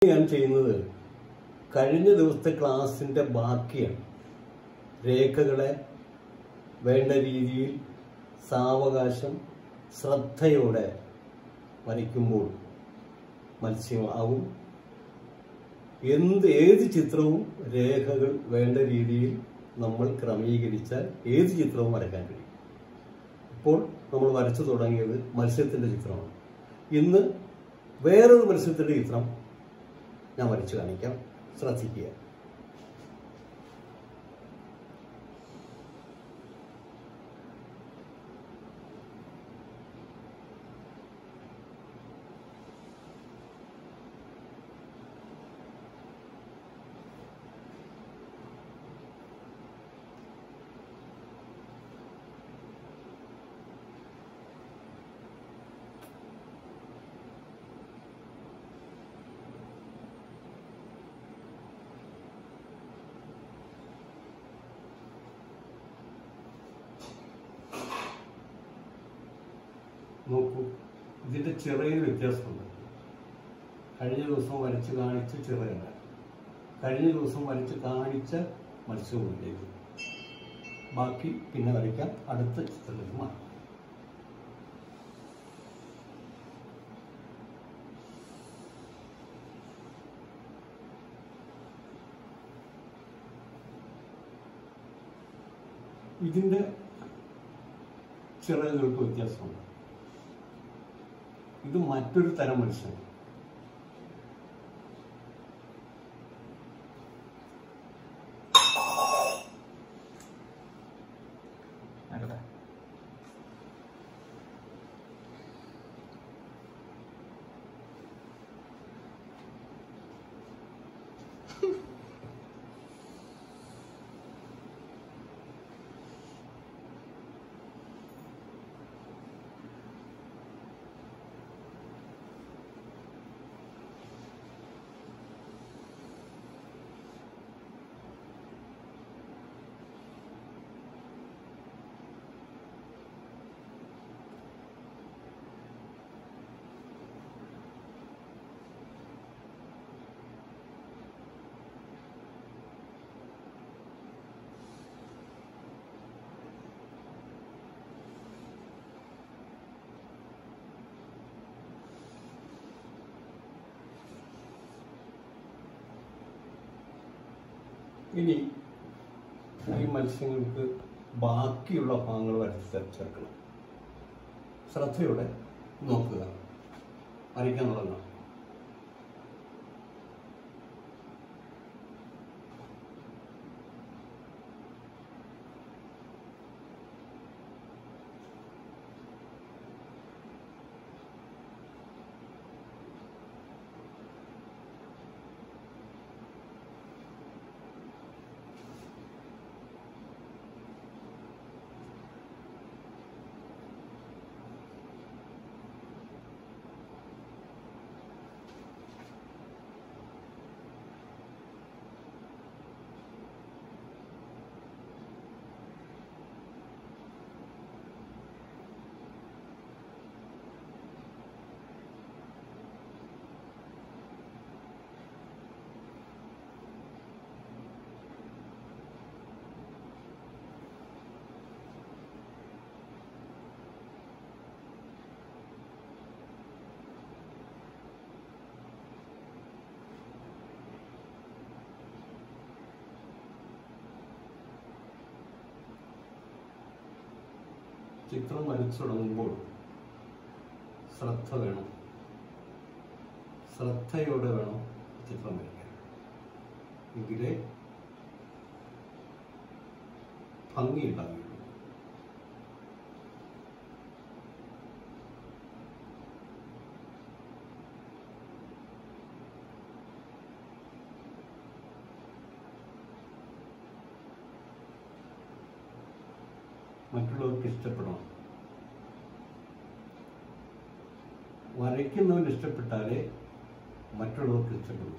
ഞാൻ ചെയ്യുന്നത് കഴിഞ്ഞ ദിവസത്തെ ക്ലാസ്സിന്റെ ബാക്കിയാണ് രേഖകളെ വേണ്ട രീതിയിൽ സാവകാശം ശ്രദ്ധയോടെ വരയ്ക്കുമ്പോൾ മത്സ്യമാവും എന്ത് ഏത് ചിത്രവും രേഖകൾ വേണ്ട രീതിയിൽ നമ്മൾ ക്രമീകരിച്ചാൽ ഏത് ചിത്രവും വരയ്ക്കാൻ കഴിയും ഇപ്പോൾ നമ്മൾ വരച്ചു തുടങ്ങിയത് മത്സ്യത്തിന്റെ ചിത്രമാണ് ഇന്ന് വേറൊരു മത്സ്യത്തിന്റെ ചിത്രം ഞാൻ വരച്ചു കാണിക്കാം ശ്രദ്ധിക്കുക നോക്കൂ ഇതിന്റെ ചിറയിൽ വ്യത്യാസമുണ്ട് കഴിഞ്ഞ ദിവസം വരച്ച് കാണിച്ച ചിറയല്ല കഴിഞ്ഞ ദിവസം വരച്ച് കാണിച്ച മത്സ്യവുമില്ലേക്ക് ബാക്കി പിന്നെ വരയ്ക്കാം അടുത്ത ചിത്രത്തിലേക്ക് മാറാം ഇതിന്റെ ചിറകുകൾക്ക് വ്യത്യാസമുണ്ട് ഇത് മറ്റൊരു തരം മത്സ്യം ആയിക്കോട്ടെ ഇനി ഈ മത്സ്യങ്ങൾക്ക് ബാക്കിയുള്ള ഭാഗങ്ങൾ വരച്ച് ചേ- ചേർക്കണം ശ്രദ്ധയോടെ നോക്കുക വരയ്ക്കാൻ തുടങ്ങാം ചിത്രം വരച്ചു തുടങ്ങുമ്പോൾ ശ്രദ്ധ വേണം ശ്രദ്ധയോടെ വേണം ചിത്രം വരയ്ക്കാൻ എങ്കിലേ ഭംഗിയുണ്ടാവുകയുള്ളൂ മറ്റുള്ളവർക്ക് ഇഷ്ടപ്പെടണം വരയ്ക്കുന്നവന് ഇഷ്ടപ്പെട്ടാലേ മറ്റുള്ളവർക്ക് ഇഷ്ടപ്പെടും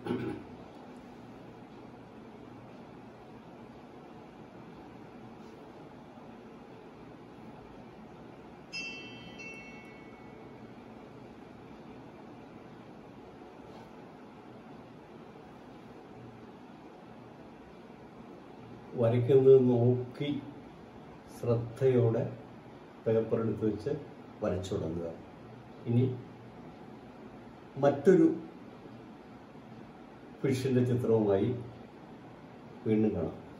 വരയ്ക്കുന്നത് നോക്കി ശ്രദ്ധയോടെ പേപ്പർ എടുത്ത് വെച്ച് വരച്ചു തുടങ്ങുക ഇനി മറ്റൊരു ഫിഷിൻ്റെ ചിത്രവുമായി വീണ്ടും കാണാം